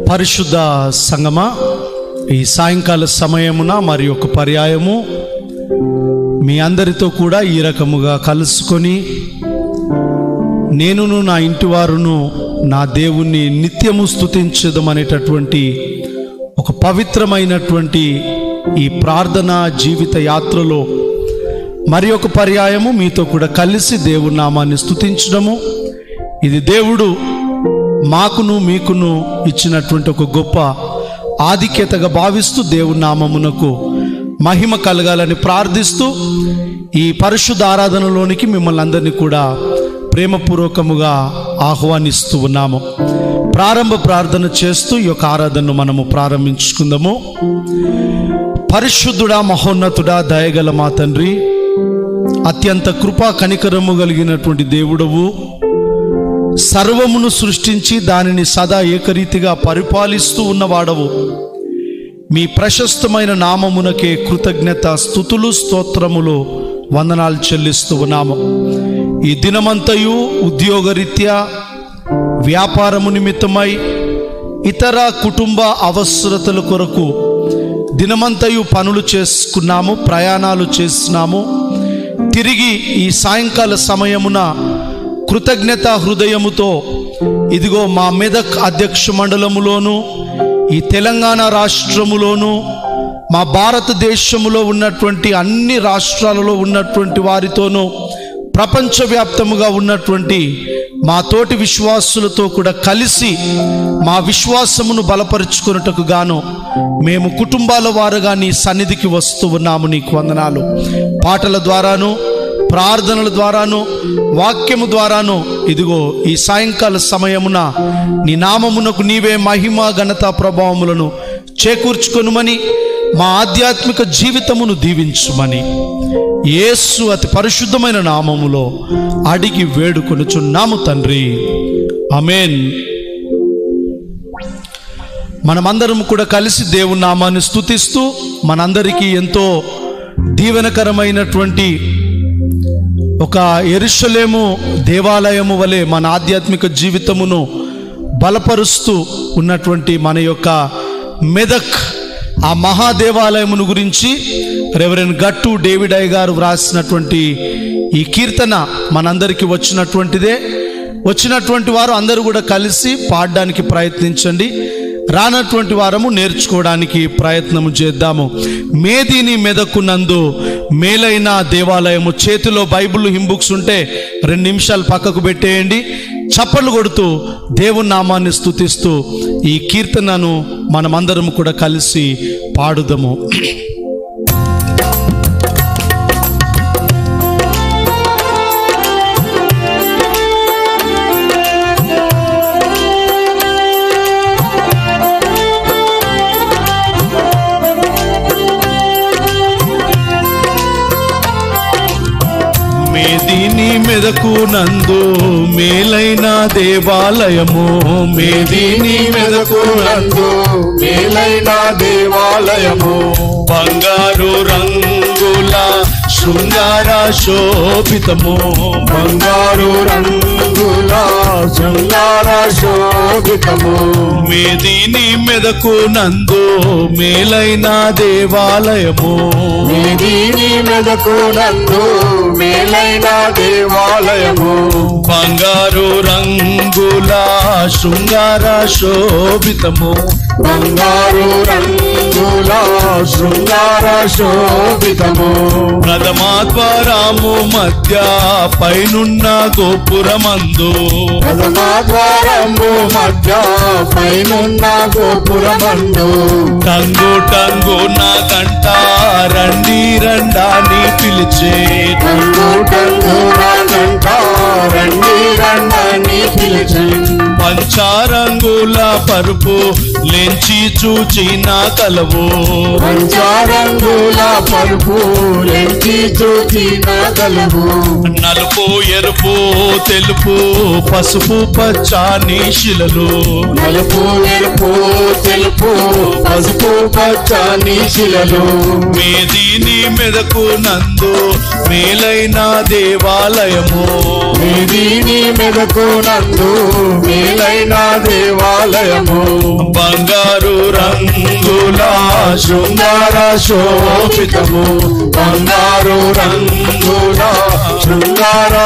పరిశుద్ధ సంగమా ఈ సాయంకాల సమయమున మరి ఒక పర్యాయము మీ అందరితో కూడా ఈ రకముగా కలుసుకొని నేనును నా ఇంటి వారును నా దేవుణ్ణి నిత్యము స్తుతించదమనేటటువంటి ఒక పవిత్రమైనటువంటి ఈ ప్రార్థన జీవిత యాత్రలో మరి ఒక పర్యాయము మీతో కూడా కలిసి దేవుని నామాన్ని స్తుతించడము ఇది దేవుడు మాకును మీకును ఇచ్చినటువంటి ఒక గొప్ప ఆధిక్యతగా భావిస్తూ దేవుని నామమునకు మహిమ కలగాలని ప్రార్థిస్తూ ఈ పరిశుద్ధ ఆరాధనలోనికి మిమ్మల్ని అందరినీ కూడా ప్రేమపూర్వకముగా ఆహ్వానిస్తూ ఉన్నాము ప్రారంభ ప్రార్థన చేస్తూ ఈ యొక్క ఆరాధనను మనము ప్రారంభించుకుందాము పరిశుద్ధుడా మహోన్నతుడా దయగల మా తండ్రి అత్యంత కృపా కనికరము కలిగినటువంటి దేవుడవు సర్వమును సృష్టించి దానిని సదా ఏకరీతిగా పరిపాలిస్తూ ఉన్నవాడవు మీ ప్రశస్తమైన నామమునకే కృతజ్ఞత స్థుతులు స్తోత్రములు వందనాలు చెల్లిస్తూ ఉన్నాము ఈ దినమంతయు ఉద్యోగరీత్యా వ్యాపారము నిమిత్తమై ఇతర కుటుంబ అవసరతల కొరకు దినమంతయు పనులు చేసుకున్నాము ప్రయాణాలు చేస్తున్నాము తిరిగి ఈ సాయంకాల సమయమున కృతజ్ఞత హృదయముతో ఇదిగో మా మెదక్ అధ్యక్ష మండలములోను ఈ తెలంగాణ రాష్ట్రములోను మా భారతదేశములో ఉన్నటువంటి అన్ని రాష్ట్రాలలో ఉన్నటువంటి వారితోనూ ప్రపంచవ్యాప్తముగా ఉన్నటువంటి మా తోటి విశ్వాసులతో కూడా కలిసి మా విశ్వాసమును బలపరుచుకున్నట్టుకు గాను మేము కుటుంబాల వారుగా నీ సన్నిధికి వస్తూ ఉన్నాము నీకు వందనాలు పాటల ద్వారాను ప్రార్థనల ద్వారాను వాక్యము ద్వారాను ఇదిగో ఈ సాయంకాల సమయమున నీ నామమునకు నీవే మహిమ ఘనత ప్రభావములను చేకూర్చుకొనుమని మా ఆధ్యాత్మిక జీవితమును దీవించుమని యేసు అతి పరిశుద్ధమైన నామములో అడిగి వేడుకొనుచున్నాము తండ్రి అమేన్ మనమందరం కూడా కలిసి దేవుని నామాన్ని స్తుతిస్తూ మనందరికీ ఎంతో దీవెనకరమైనటువంటి ఒక ఎరుషలేము దేవాలయము వలె మన ఆధ్యాత్మిక జీవితమును బలపరుస్తూ ఉన్నటువంటి మన యొక్క మెదక్ ఆ మహాదేవాలయమును గురించి రెవరెన్ గట్టు డేవిడ్ అయ్య గారు వ్రాసినటువంటి ఈ కీర్తన మనందరికీ వచ్చినటువంటిదే వచ్చినటువంటి వారు అందరూ కూడా కలిసి పాడడానికి ప్రయత్నించండి రానటువంటి వారము నేర్చుకోవడానికి ప్రయత్నము చేద్దాము మేదిని మెదకునందు మేలైన దేవాలయము చేతిలో బైబిల్ హింబుక్స్ ఉంటే రెండు నిమిషాలు పక్కకు పెట్టేయండి చప్పట్లు కొడుతూ దేవుని నామాన్ని స్తుతిస్తూ ఈ కీర్తనను మనమందరం కూడా కలిసి పాడుదము మేదిని మెదకు నందు మేలైన దేవాలయము మేదిని మెదకు నందు మేలైన దేవాలయము బంగారు రంగుల శృంగార శోభితము బంగారు రంగుల శృంగార శోభితము మేదిని మెదకు నందు మేలైన దేవాలయము మేదీని మెదకు నందు మేలైన దేవాలయము బంగారు రంగుల శృంగార శోభితము బంగారు రంగుల శృంగార శోభితము ప్రథమాద్వారాము మధ్య పైనున్న గోపురమందు ప్రథమాద్వారము మధ్య పైనున్న గోపురమందు టంగు టంగు నా కంట రండి రండాని పిలిచే టంగు టంగు రాగంట రండి రండని పిలిచి పంచారంగుల పరుపు లెంచి చూచిన కలవు పంచారంగుల పరుపు లెంచి చూచిన కలుగు నలుపు ఎరుపు తెలుపు పసుపు పచ్చని శిలలు నలుపు ఎరుపు తెలుపు పసుపు పచ్చని శిలలు మేదిని మెదకు నందు మేలైన దేవాలయము మేదీని మెదకు నందు మేలైన దేవాలయము బంగారు రంగుల శృంగార శోభితము బంగారు రంగుల శృంగార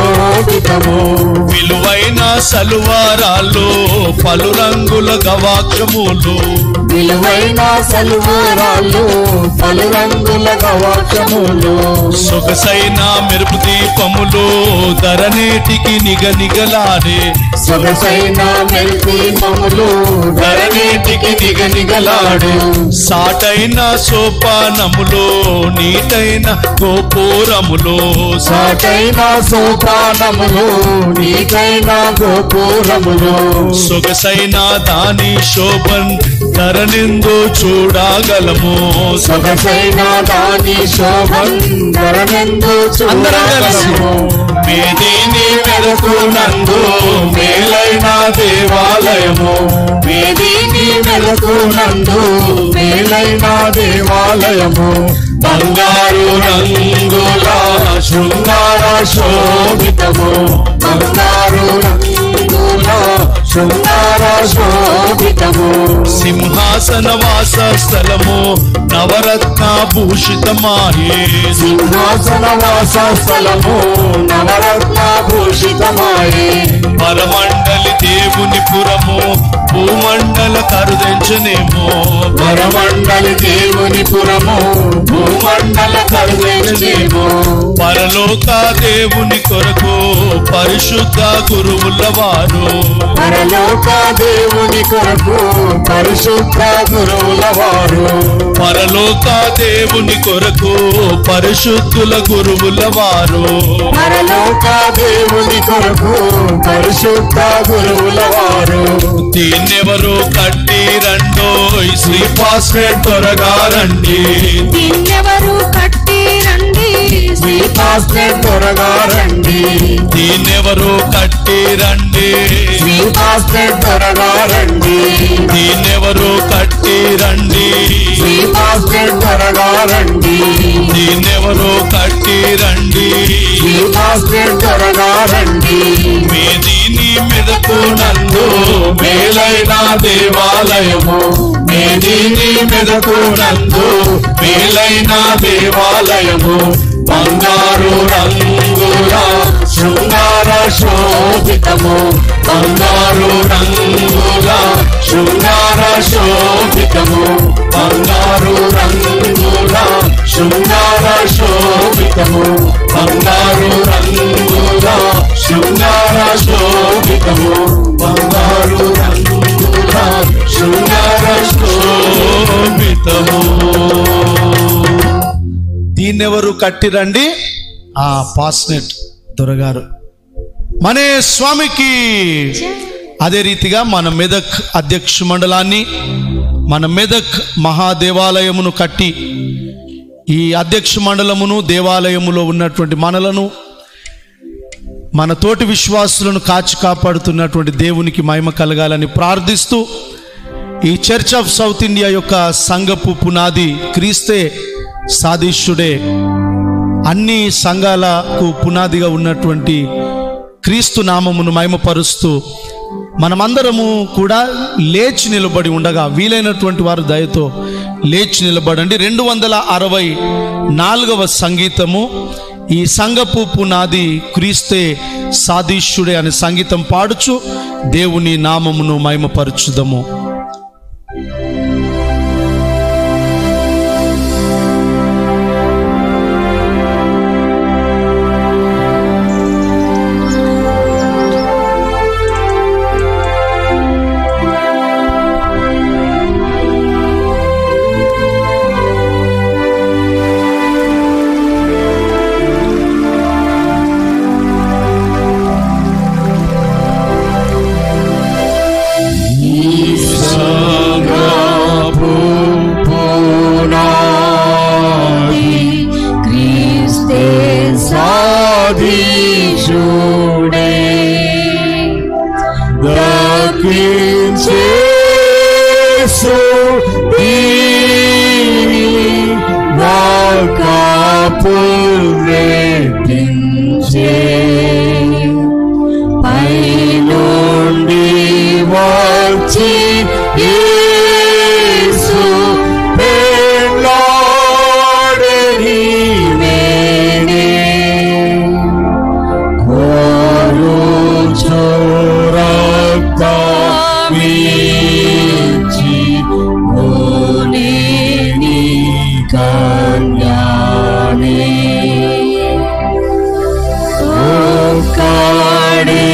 శోభితము విలువైన సలువారాలు పలు రంగుల గవాక్షములు విలువైన సలువారాలు పలు రంగుల గవాక్షములు సొగసైన మెరుపు దీపములు ధరనేటికి నిగనిగలాడే సొగసైన మెల్దీపములు ధరణీటికి నిగనిగలాడు సాటైన సోపానములు నీటైన గోపురములు సాటైన సోపానములు నీకైన గోపురములు సొగసైన దాని శోభన్ ధరనిందు చూడగలము సొగసైన దాని శోభం ధరనెందు అందరం కలిసి. చూడగలము వేదిని మెరుకునందు మేలైన దేవాలయము వేదిని మెరుకునందు మేలైన దేవాలయము బంగారు రంగుల శృంగార శోభితము బంగారు రంగుల శృంగార శోభితము సింహాసన వాస స్థలము నవరత్న భూషితమాయే సింహాసన వాస స్థలము నవరత్న భూషితమాయే పరమండలి దేవుని పురము భూమండల కరుదించనేమో వరమండలి దేవుని పురము భూమండల కరుణేమో పరలోక దేవుని కొరకు పరిశుద్ధ గురువుల వారు పరలోక దేవుని కొరకు పరిశుద్ధ గురువుల వారు పరలోక దేవుని కొరకు పరిశుద్ధుల గురువుల వారు పరలోక దేవుని కొరకు పరిశుద్ధ గురువుల వారు దీన్నెవరు కట్టి రండో శ్రీ పాస్వేట్ త్వరగా రండి దీన్నెవరు కట్టి రండి శ్రీపాస్నే త్వరగా రండి దీన్నెవరు కట్టి రండి శ్రీపాస్నే త్వరగా రండి దీన్నెవరు కట్టి రండి శ్రీపాస్నే త్వరగా రండి దీన్నెవరు కట్టి రండి శ్రీపాస్నే త్వరగా రండి మేదీని మెదకు నందు మేలైన దేవాలయము మేదీని మెదకు నందు మేలైన దేవాలయము బంగారు రంగుల శృంగార శోభితము బంగారు రంగుల శృంగార శోభితము బంగారు రంగుల శృంగార శోభితము బంగారు రంగుల శృంగార శోభితము బంగారు రంగుల శృంగార శోభితము దీన్నెవరు కట్టి రండి ఆ పాస్నెట్ దొరగారు మనే స్వామికి అదే రీతిగా మన మెదక్ అధ్యక్ష మండలాన్ని మన మెదక్ మహాదేవాలయమును కట్టి ఈ అధ్యక్ష మండలమును దేవాలయములో ఉన్నటువంటి మనలను మన తోటి విశ్వాసులను కాచి కాపాడుతున్నటువంటి దేవునికి మహిమ కలగాలని ప్రార్థిస్తూ ఈ చర్చ్ ఆఫ్ సౌత్ ఇండియా యొక్క సంఘపు పునాది క్రీస్తే సాదీశ్యుడే అన్ని సంఘాలకు పునాదిగా ఉన్నటువంటి క్రీస్తు నామమును మహిమపరుస్తూ మనమందరము కూడా లేచి నిలబడి ఉండగా వీలైనటువంటి వారు దయతో లేచి నిలబడండి రెండు వందల అరవై నాలుగవ సంగీతము ఈ సంఘపు పునాది క్రీస్తే సాదీశ్యుడే అనే సంగీతం పాడుచు దేవుని నామమును మహిమపరచుదము క్రీస్తే సాధీశుడే దక్కించేసు దీని వాకాపు రెట్టించే పైనుండి వచ్చి పిలిచి యేసు పెళ్ళాడే నీవేనే కోరుచు రక్తమిచ్చి మునిని కన్యానే ఒక్కడే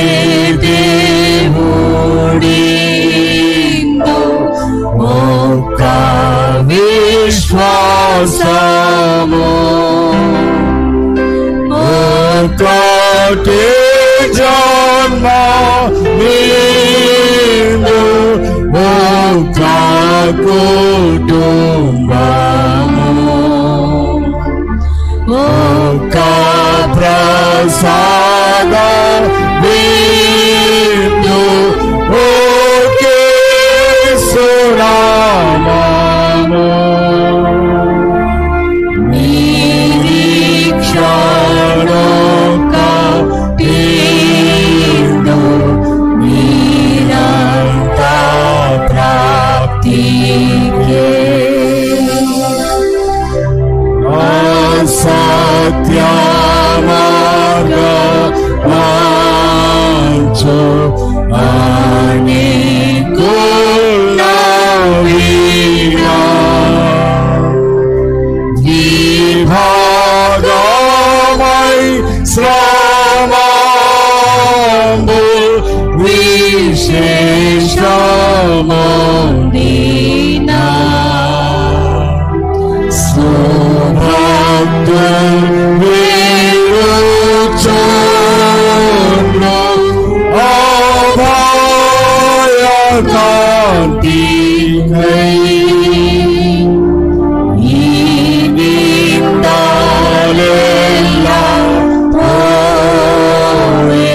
దేవుడిందు ఒక్క విశ్వాసము ఒక్కటే జన్మ నీవు ఒక్క కుటుంబము ఒక్క ప్రసాద విందు ఒకే సురామము నిరీక్షణొక్క తీర్దు నిరంత ప్రాప్తికే సత్యమార్గ వాంచు అనేకుల వీణా విభాగమై శ్రమంబు విశేషమందినా సుభక్తు వీరుచుండు అభయకాంతి కై ఈ నిందాలెల్లా పోవే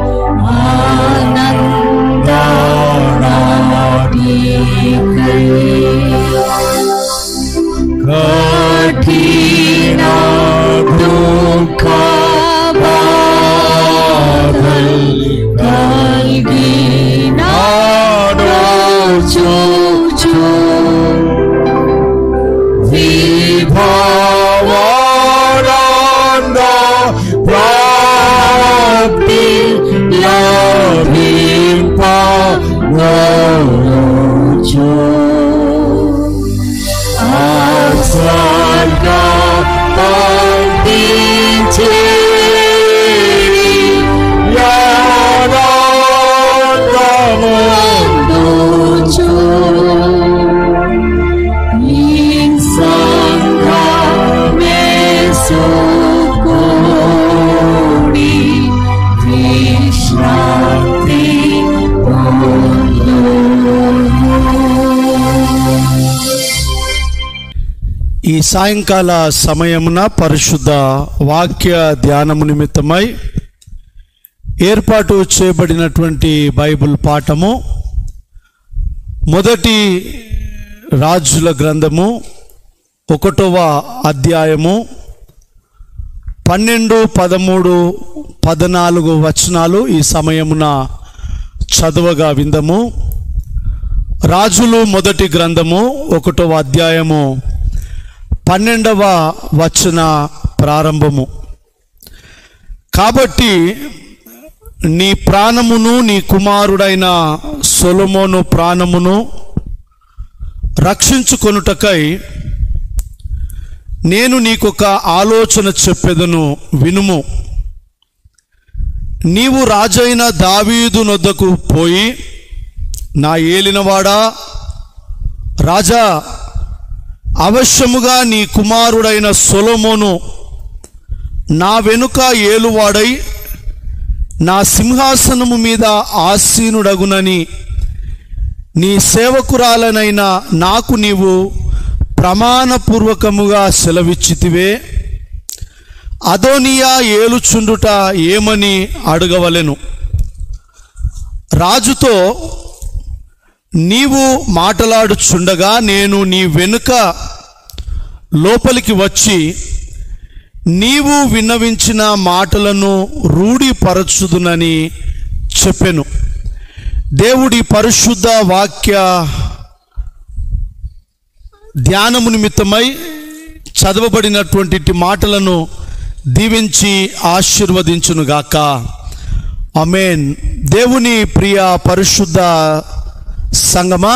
ఆనందనాటికై కఠిన దుఃఖ బాధల్ కలిగినాడోచుచు విభావానంద ప్రాప్తి లభింప నోచు ఆస్వర్గ పంపించే యానందమందుచు సంఘమే సుకూడి విశ్రాంతి ఈ సాయంకాల సమయమున పరిశుద్ధ వాక్య ధ్యానము నిమిత్తమై ఏర్పాటు చేయబడినటువంటి బైబిల్ పాఠము మొదటి రాజుల గ్రంథము ఒకటవ అధ్యాయము పన్నెండు పదమూడు పద్నాలుగు వచనాలు ఈ సమయమున చదవగా విందము రాజులు మొదటి గ్రంథము ఒకటవ అధ్యాయము పన్నెండవ వచన ప్రారంభము కాబట్టి నీ ప్రాణమును నీ కుమారుడైన సొలొమోను ప్రాణమును రక్షించుకొనుటకై నేను నీకొక ఆలోచన చెప్పెదను వినుము నీవు రాజైన దావీదు నొద్దకు పోయి నా ఏలినవాడా రాజా అవశ్యముగా నీ కుమారుడైన సొలొమోను నా వెనుక ఏలువాడై నా సింహాసనము మీద ఆసీనుడగునని నీ సేవకురాలనైన నాకు నీవు ప్రమాణపూర్వకముగా సెలవిచ్చితివే అదోనియా ఏలుచుండుట ఏమని అడగవలెను రాజుతో నీవు మాటలాడుచుండగా నేను నీ వెనుక లోపలికి వచ్చి నీవు విన్నవించిన మాటలను రూఢిపరచుదునని చెప్పెను దేవుడి పరిశుద్ధ వాక్య ధ్యానము నిమిత్తమై చదవబడినటువంటి మాటలను దీవించి ఆశీర్వదించునుగాక అమేన్ దేవుని ప్రియ పరిశుద్ధ సంగమా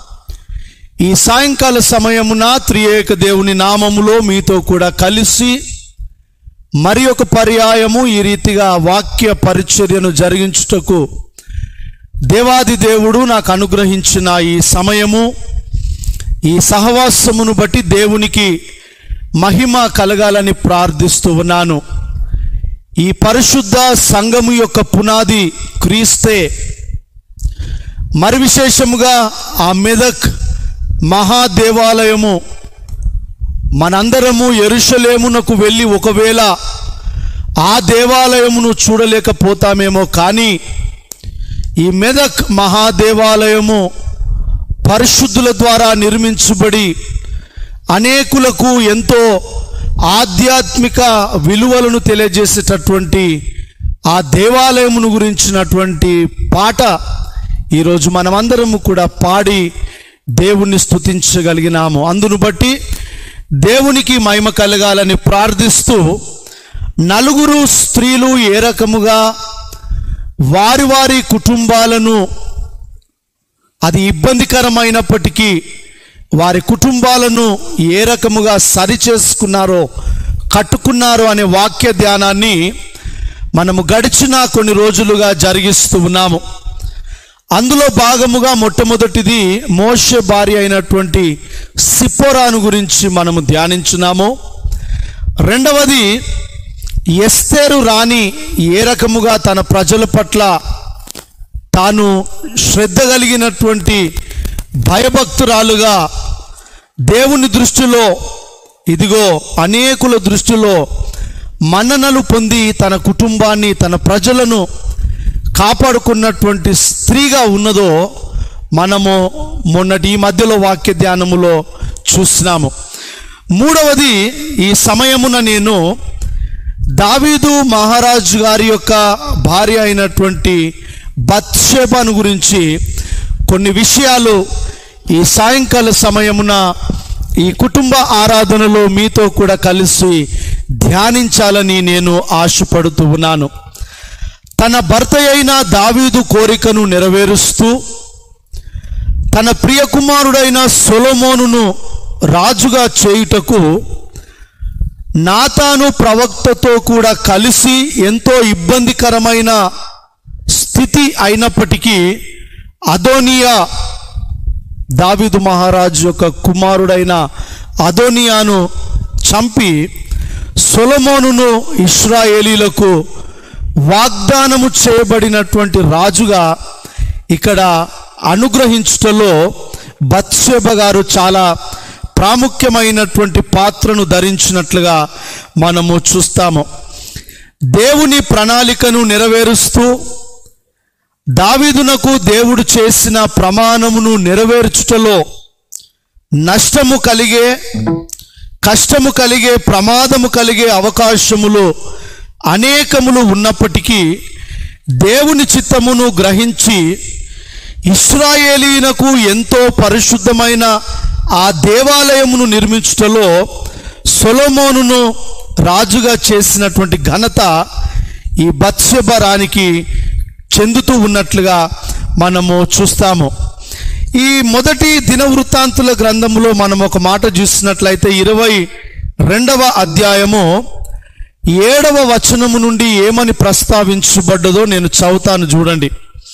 ఈ సాయంకాల సమయమున త్రియేక దేవుని నామములో మీతో కూడా కలిసి మరి ఒక పర్యాయము ఈ రీతిగా వాక్య పరిచర్యను జరిగించుటకు దేవాది దేవుడు నాకు అనుగ్రహించిన ఈ సమయము ఈ సహవాసమును బట్టి దేవునికి మహిమ కలగాలని ప్రార్థిస్తూ ఉన్నాను ఈ పరిశుద్ధ సంఘము యొక్క పునాది క్రీస్తే మరి విశేషముగా ఆ మెదక్ మహాదేవాలయము మనందరము ఎరుషలేమునకు వెళ్ళి ఒకవేళ ఆ దేవాలయమును చూడలేకపోతామేమో కానీ ఈ మెదక్ మహాదేవాలయము పరిశుద్ధుల ద్వారా నిర్మించబడి అనేకులకు ఎంతో ఆధ్యాత్మిక విలువలను తెలియజేసేటటువంటి ఆ దేవాలయమును గురించినటువంటి పాట ఈరోజు మనమందరము కూడా పాడి దేవుణ్ణి స్తుతించగలిగినాము అందును బట్టి దేవునికి మహిమ కలగాలని ప్రార్థిస్తూ నలుగురు స్త్రీలు ఏ రకముగా వారి వారి కుటుంబాలను అది ఇబ్బందికరమైనప్పటికీ వారి కుటుంబాలను ఏ రకముగా సరి చేసుకున్నారో కట్టుకున్నారో అనే వాక్య ధ్యానాన్ని మనము గడిచిన కొన్ని రోజులుగా జరిగిస్తూ ఉన్నాము అందులో భాగముగా మొట్టమొదటిది మోష భార్య అయినటువంటి సిప్పోరాను గురించి మనము ధ్యానించున్నాము రెండవది ఎస్తేరు రాణి ఏ రకముగా తన ప్రజల పట్ల తాను శ్రద్ధ కలిగినటువంటి భయభక్తురాలుగా దేవుని దృష్టిలో ఇదిగో అనేకుల దృష్టిలో మన్ననలు పొంది తన కుటుంబాన్ని తన ప్రజలను కాపాడుకున్నటువంటి స్త్రీగా ఉన్నదో మనము మొన్నటి ఈ మధ్యలో వాక్య ధ్యానములో చూసినాము మూడవది ఈ సమయమున నేను దావీదు మహారాజు గారి యొక్క భార్య అయినటువంటి బత్షేబాను గురించి కొన్ని విషయాలు ఈ సాయంకాల సమయమున ఈ కుటుంబ ఆరాధనలో మీతో కూడా కలిసి ధ్యానించాలని నేను ఆశపడుతూ ఉన్నాను తన భర్త అయిన దావీదు కోరికను నెరవేరుస్తూ తన ప్రియ కుమారుడైన సొలొమోనును రాజుగా చేయుటకు నాతాను ప్రవక్తతో కూడా కలిసి ఎంతో ఇబ్బందికరమైన స్థితి అయినప్పటికీ అదోనియా దావీదు మహారాజు యొక్క కుమారుడైన అదోనియాను చంపి సొలమోనును ఇస్రాయేలీలకు వాగ్దానము చేయబడినటువంటి రాజుగా ఇక్కడ అనుగ్రహించుటలో బత్షేబ గారు చాలా ప్రాముఖ్యమైనటువంటి పాత్రను ధరించినట్లుగా మనము చూస్తాము దేవుని ప్రణాళికను నెరవేరుస్తూ దావీదునకు దేవుడు చేసిన ప్రమాణమును నెరవేర్చుటలో నష్టము కలిగే కష్టము కలిగే ప్రమాదము కలిగే అవకాశములు అనేకములు ఉన్నప్పటికీ దేవుని చిత్తమును గ్రహించి ఇస్రాయేలీనకు ఎంతో పరిశుద్ధమైన ఆ దేవాలయమును నిర్మించుటలో సొలొమోనును రాజుగా చేసినటువంటి ఘనత ఈ బత్స్యబ రానికి చెందుతూ ఉన్నట్లుగా మనము చూస్తాము ఈ మొదటి దినవృత్తాంతుల గ్రంథంలో మనం ఒక మాట చూసినట్లయితే ఇరవై రెండవ అధ్యాయము ఏడవ వచనము నుండి ఏమని ప్రస్తావించబడ్డదో నేను చదువుతాను చూడండి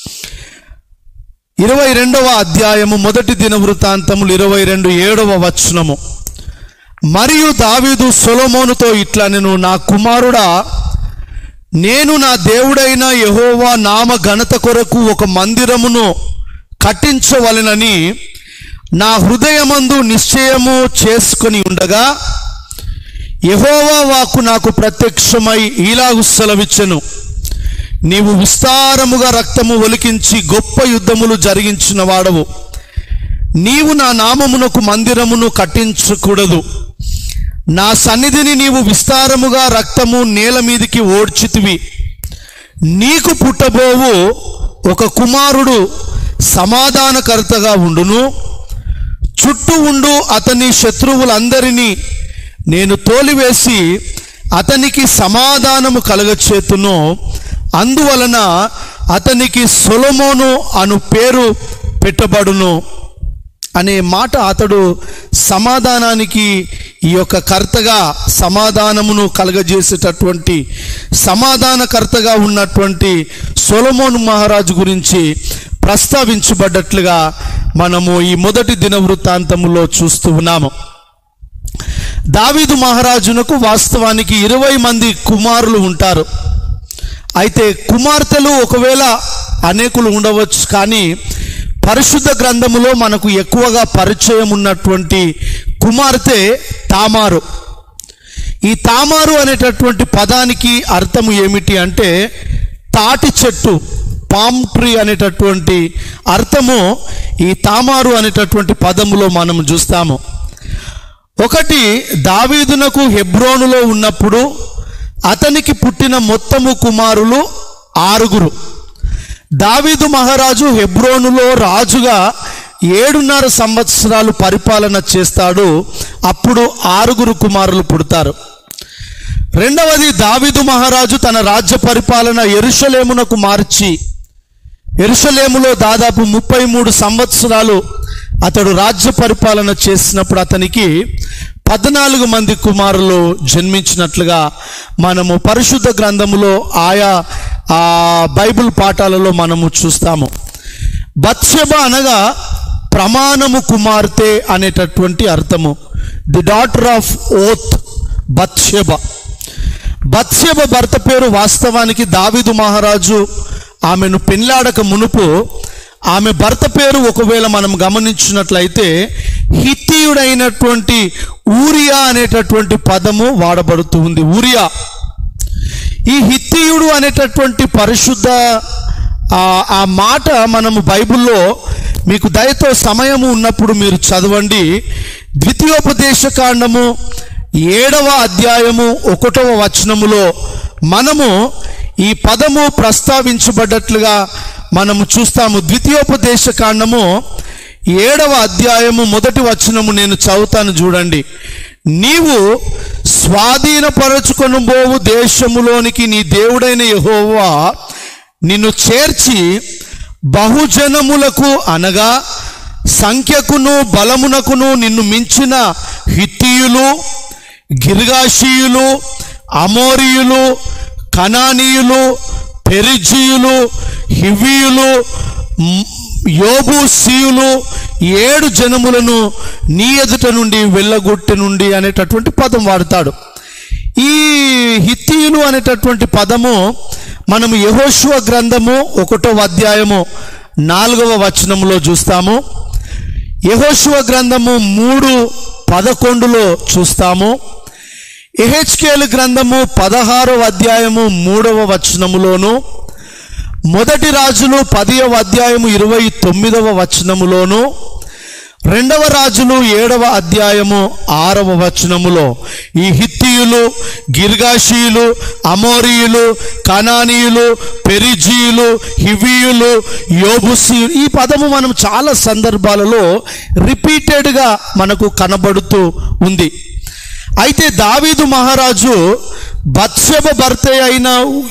ఇరవై రెండవ అధ్యాయము మొదటి దినవృత్తాంతములు ఇరవై రెండు ఏడవ వచనము మరియు దావీదు సొలొమోనుతో ఇట్లా నేను నా కుమారుడా నేను నా దేవుడైన యెహోవా నామ ఘనత కొరకు ఒక మందిరమును కట్టించవలెనని నా హృదయమందు నిశ్చయము చేసుకొని ఉండగా యెహోవా వాక్కు నాకు ప్రత్యక్షమై ఈలాగు సెలవిచ్చెను నీవు విస్తారముగా రక్తము ఒలికించి గొప్ప యుద్ధములు జరిగించిన వాడవు నీవు నా నామమునకు మందిరమును కట్టించకూడదు నా సన్నిధిని నీవు విస్తారముగా రక్తము నేల మీదికి ఓడ్చితివి నీకు పుట్టబోవు ఒక కుమారుడు సమాధానకర్తగా ఉండును చుట్టూ ఉండు అతని శత్రువులందరినీ నేను తోలివేసి అతనికి సమాధానము కలగచేతును అందువలన అతనికి సొలొమోను అను పేరు పెట్టబడును అనే మాట అతడు సమాధానానికి ఈ యొక్క కర్తగా సమాధానమును కలగజేసేటటువంటి సమాధానకర్తగా ఉన్నటువంటి సొలమోను మహారాజు గురించి ప్రస్తావించబడ్డట్లుగా మనము ఈ మొదటి దిన వృత్తాంతములో చూస్తూ ఉన్నాము దావీదు మహారాజునకు వాస్తవానికి ఇరవై మంది కుమారులు ఉంటారు అయితే కుమార్తెలు ఒకవేళ అనేకులు ఉండవచ్చు కానీ పరిశుద్ధ గ్రంథములో మనకు ఎక్కువగా పరిచయం ఉన్నటువంటి కుమార్తె తామారు ఈ తామారు అనేటటువంటి పదానికి అర్థము ఏమిటి అంటే తాటి చెట్టు పామ్ ట్రీ అనేటటువంటి అర్థము ఈ తామారు అనేటటువంటి పదములో మనం చూస్తాము ఒకటి దావీదునకు హెబ్రోనులో ఉన్నప్పుడు అతనికి పుట్టిన మొత్తము కుమారులు ఆరుగురు దావీదు మహారాజు హెబ్రోనులో రాజుగా ఏడున్నర సంవత్సరాలు పరిపాలన చేస్తాడు అప్పుడు ఆరుగురు కుమారులు పుడతారు రెండవది దావీదు మహారాజు తన రాజ్య పరిపాలన ఎరుషలేమునకు మార్చి ఎరుషలేములో దాదాపు ముప్పై మూడు సంవత్సరాలు అతడు రాజ్య పరిపాలన చేసినప్పుడు అతనికి పద్నాలుగు మంది కుమారులు జన్మించినట్లుగా మనము పరిశుద్ధ గ్రంథములో ఆయా ఆ బైబిల్ పాఠాలలో మనము చూస్తాము బత్షెబ అనగా ప్రమాణము కుమార్తె అనేటటువంటి అర్థము the daughter of oath Bathsheba Bathsheba భర్త పేరు వాస్తవానికి దావీదు మహారాజు ఆమెను పెళ్ళాడక మునుపు ఆమె భర్త పేరు ఒకవేళ మనం గమనించినట్లయితే హిత్తీయుడైనటువంటి ఊరియా అనేటటువంటి పదము వాడబడుతూ ఉంది ఊరియా ఈ హిత్తీయుడు అనేటటువంటి పరిశుద్ధ ఆ ఆ మాట మనము బైబిల్లో మీకు దయతో సమయము ఉన్నప్పుడు మీరు చదవండి ద్వితీయోపదేశ కాండము ఏడవ అధ్యాయము ఒకటవ వచనములో మనము ఈ పదము ప్రస్తావించబడ్డట్లుగా మనము చూస్తాము ద్వితీయోపదేశ కాండము ఏడవ అధ్యాయము మొదటి వచనము నేను చదువుతాను చూడండి నీవు స్వాధీనపరచుకొని పోవు దేశములోనికి నీ దేవుడైన యెహోవా నిన్ను చేర్చి బహుజనములకు అనగా సంఖ్యకును బలమునకును నిన్ను మించిన హిత్తీయులు గిర్గాషీయులు అమోరియులు కనానీయులు పెరిజీయులు హివీయులు మ్, యోబూసీయులు ఏడు జనములను నీ ఎదుట నుండి వెళ్ళగొట్టి నుండి అనేటటువంటి పదం వాడతాడు ఈ హిత్తీయులు అనేటటువంటి పదము మనము యహోశువ గ్రంథము ఒకటో అధ్యాయము నాలుగవ వచనములో చూస్తాము యహోశువ గ్రంథము మూడు పదకొండులో చూస్తాము ఎహెచ్కేలు గ్రంథము పదహారవ అధ్యాయము మూడవ వచనములోను మొదటి రాజులు పదియవ అధ్యాయము ఇరవై తొమ్మిదవ వచనములోను రెండవ రాజులు ఏడవ అధ్యాయము ఆరవ వచనములో ఈ హిత్తీయులు గిర్గాషీయులు అమోరీయులు కనానీయులు పెరిజీయులు హివీయులు యోబుసీయులు ఈ పదము మనం చాలా సందర్భాలలో రిపీటెడ్గా మనకు కనబడుతూ ఉంది అయితే దావీదు మహారాజు బత్సెబ భర్త అయిన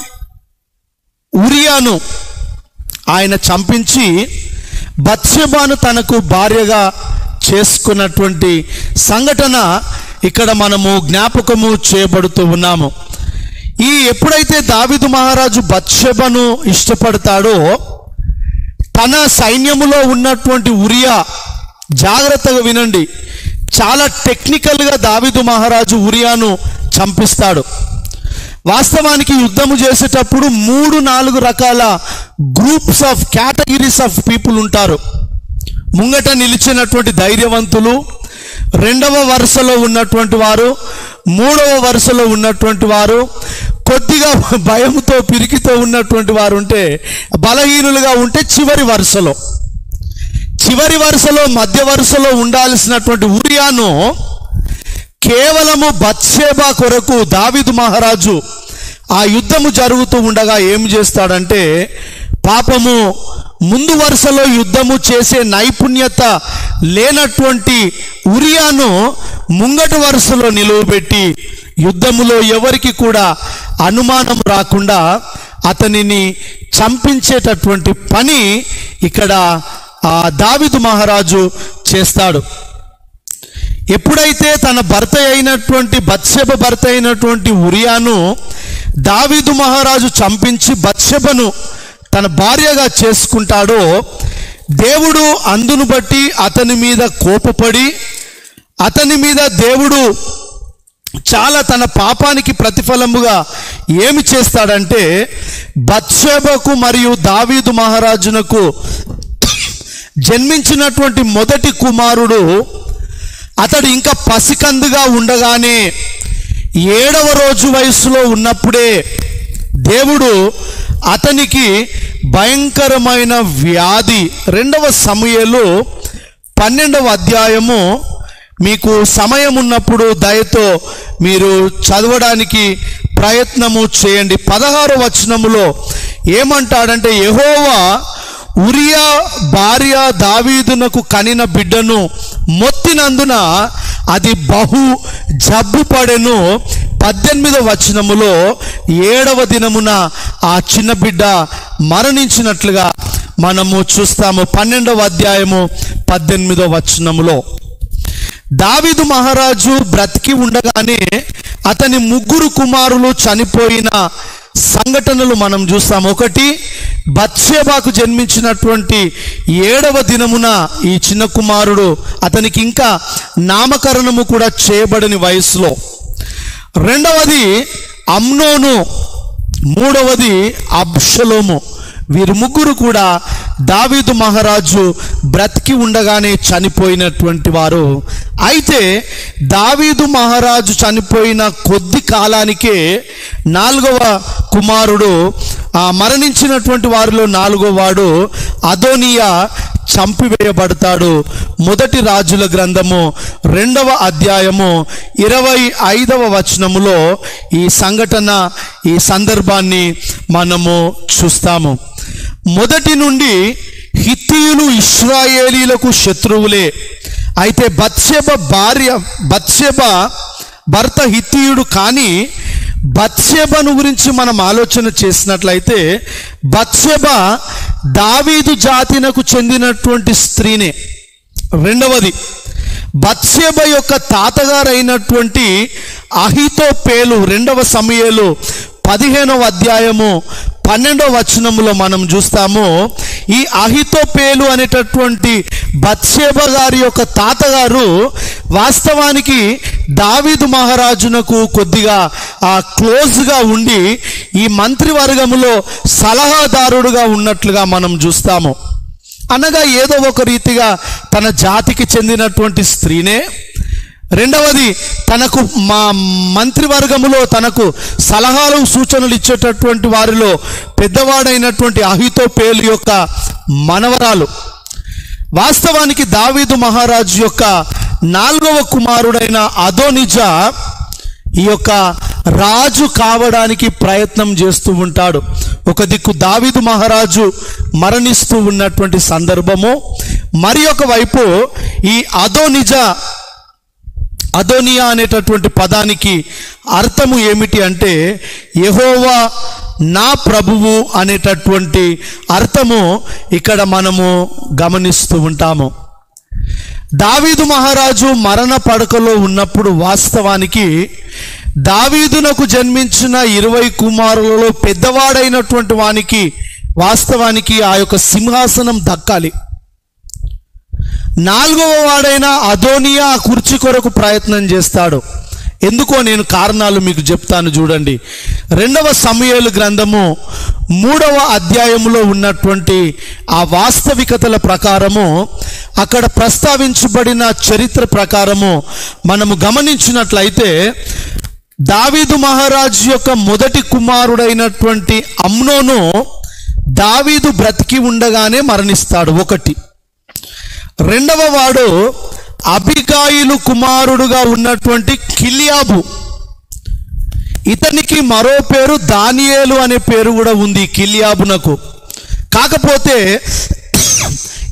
ఉరియాను ఆయన చంపించి బత్సెబాను తనకు భార్యగా చేసుకున్నటువంటి సంఘటన ఇక్కడ మనము జ్ఞాపకము చేయబడుతూ ఉన్నాము ఈ ఎప్పుడైతే దావిదు మహారాజు బత్సెబను ఇష్టపడతాడో తన సైన్యములో ఉన్నటువంటి ఉరియా జాగ్రత్తగా వినండి చాలా టెక్నికల్గా దావిదు మహారాజు ఉరియాను చంపిస్తాడు వాస్తవానికి యుద్ధము చేసేటప్పుడు మూడు నాలుగు రకాల groups of categories of people ఉంటారు ముంగట నిలిచినటువంటి ధైర్యవంతులు రెండవ వరుసలో ఉన్నటువంటి వారు మూడవ వరుసలో ఉన్నటువంటి వారు కొద్దిగా భయంతో పిరికితో ఉన్నటువంటి వారు ఉంటే బలహీనులుగా ఉంటే చివరి వరుసలో చివరి వరుసలో మధ్య వరుసలో ఉండాల్సినటువంటి ఉరియాను కేవలము బత్సేబా కొరకు దావిదు మహారాజు ఆ యుద్ధము జరుగుతూ ఉండగా ఏం చేస్తాడంటే పాపము ముందు వరుసలో యుద్ధము చేసే నైపుణ్యత లేనటువంటి ఉరియాను ముంగటి వరుసలో నిలువబెట్టి యుద్ధములో ఎవరికి కూడా అనుమానం రాకుండా అతనిని చంపించేటటువంటి పని ఇక్కడ ఆ దావిదు మహారాజు చేస్తాడు ఎప్పుడైతే తన భర్త అయినటువంటి బత్సెబ భర్త అయినటువంటి ఉరియాను దావీదు మహారాజు చంపించి బత్సెబను తన భార్యగా చేసుకుంటాడో దేవుడు అందును బట్టి అతని మీద కోపపడి అతని మీద దేవుడు చాలా తన పాపానికి ప్రతిఫలముగా ఏమి చేస్తాడంటే బత్షేబకు మరియు దావీదు మహారాజునకు జన్మించినటువంటి మొదటి కుమారుడు అతడు ఇంకా పసికందుగా ఉండగానే ఏడవ రోజు వయసులో ఉన్నప్పుడే దేవుడు అతనికి భయంకరమైన వ్యాధి రెండవ సమయలు పన్నెండవ అధ్యాయము మీకు సమయం ఉన్నప్పుడు దయతో మీరు చదవడానికి ప్రయత్నము చేయండి పదహారు వచనములో ఏమంటాడంటే యెహోవా ఉరియా భార్య దావీదునకు కనిన బిడ్డను మొత్తినందున అది బహు జబ్బు పడెను పద్దెనిమిదవ వచనములో ఏడవ దినమున ఆ చిన్న బిడ్డ మరణించినట్లుగా మనము చూస్తాము పన్నెండవ అధ్యాయము పద్దెనిమిదవ వచనములో దావీదు మహారాజు బ్రతికి ఉండగానే అతని ముగ్గురు కుమారులు చనిపోయిన సంఘటనలు మనం చూస్తాం ఒకటి బత్షేబాకు జన్మించినటువంటి ఏడవ దినమున ఈ చిన్న కుమారుడు అతనికి ఇంకా నామకరణము కూడా చేయబడని వయసులో రెండవది అమ్నోను మూడవది అబ్షలోము వీరు ముగ్గురు కూడా దావీదు మహారాజు బ్రతికి ఉండగానే చనిపోయినటువంటి వారు అయితే దావీదు మహారాజు చనిపోయిన కొద్ది కాలానికే నాలుగవ కుమారుడు ఆ మరణించినటువంటి వారిలో నాలుగో వాడు అదోనియా చంపివేయబడతాడు మొదటి రాజుల గ్రంథము రెండవ అధ్యాయము ఇరవై ఐదవ వచనములో ఈ సంఘటన ఈ సందర్భాన్ని మనము చూస్తాము మొదటి నుండి హిత్తీయులు ఇస్రాయేలీలకు శత్రువులే అయితే బత్సెబ భార్య బత్సెబ భర్త హిత్తీయుడు కానీ బత్సెబను గురించి మనం ఆలోచన చేసినట్లయితే బత్సెబ దావీదు జాతినకు చెందినటువంటి స్త్రీనే రెండవది బత్సెబ యొక్క తాతగారైనటువంటి అహితో పేలు రెండవ సమయలు పదిహేనవ అధ్యాయము పన్నెండవ వచనములో మనం చూస్తాము ఈ అహితో పేలు అనేటటువంటి బత్సేబ గారి యొక్క తాతగారు వాస్తవానికి దావీదు మహారాజునకు కొద్దిగా ఆ క్లోజ్గా ఉండి ఈ మంత్రివర్గములో సలహాదారుడుగా ఉన్నట్లుగా మనం చూస్తాము అనగా ఏదో ఒక రీతిగా తన జాతికి చెందినటువంటి స్త్రీనే రెండవది తనకు మా మంత్రివర్గములో తనకు సలహాలు సూచనలు ఇచ్చేటటువంటి వారిలో పెద్దవాడైనటువంటి అహితో పేలు యొక్క మనవరాలు వాస్తవానికి దావీదు మహారాజు యొక్క నాలుగవ కుమారుడైన అదోనిజా ఈ యొక్క రాజు కావడానికి ప్రయత్నం చేస్తూ ఉంటాడు ఒక దిక్కు దావీదు మహారాజు మరణిస్తూ ఉన్నటువంటి సందర్భము మరి ఒక వైపు ఈ అదోనిజా అదోనియా అనేటటువంటి పదానికి అర్థము ఏమిటి అంటే యెహోవా నా ప్రభువు అనేటటువంటి అర్థము ఇక్కడ మనము గమనిస్తూ ఉంటాము దావీదు మహారాజు మరణ పడకలో ఉన్నప్పుడు వాస్తవానికి దావీదునకు జన్మించిన ఇరవై కుమారులలో పెద్దవాడైనటువంటి వానికి వాస్తవానికి ఆ యొక్క సింహాసనం దక్కాలి నాలుగవ వాడైన అదోనియా ఆ కుర్చీ కొరకు ప్రయత్నం చేస్తాడు ఎందుకో నేను కారణాలు మీకు చెప్తాను చూడండి రెండవ సమయాలు గ్రంథము మూడవ అధ్యాయములో ఉన్నటువంటి ఆ వాస్తవికతల ప్రకారము అక్కడ ప్రస్తావించబడిన చరిత్ర ప్రకారము మనము గమనించినట్లయితే దావీదు మహారాజు యొక్క మొదటి కుమారుడైనటువంటి అమ్నోను దావీదు బ్రతికి ఉండగానే మరణిస్తాడు ఒకటి రెండవ వాడు అబిగాయిలు కుమారుడుగా ఉన్నటువంటి కిలియాబు ఇతనికి మరో పేరు దానియేలు అనే పేరు కూడా ఉంది కిలియాబునకు కాకపోతే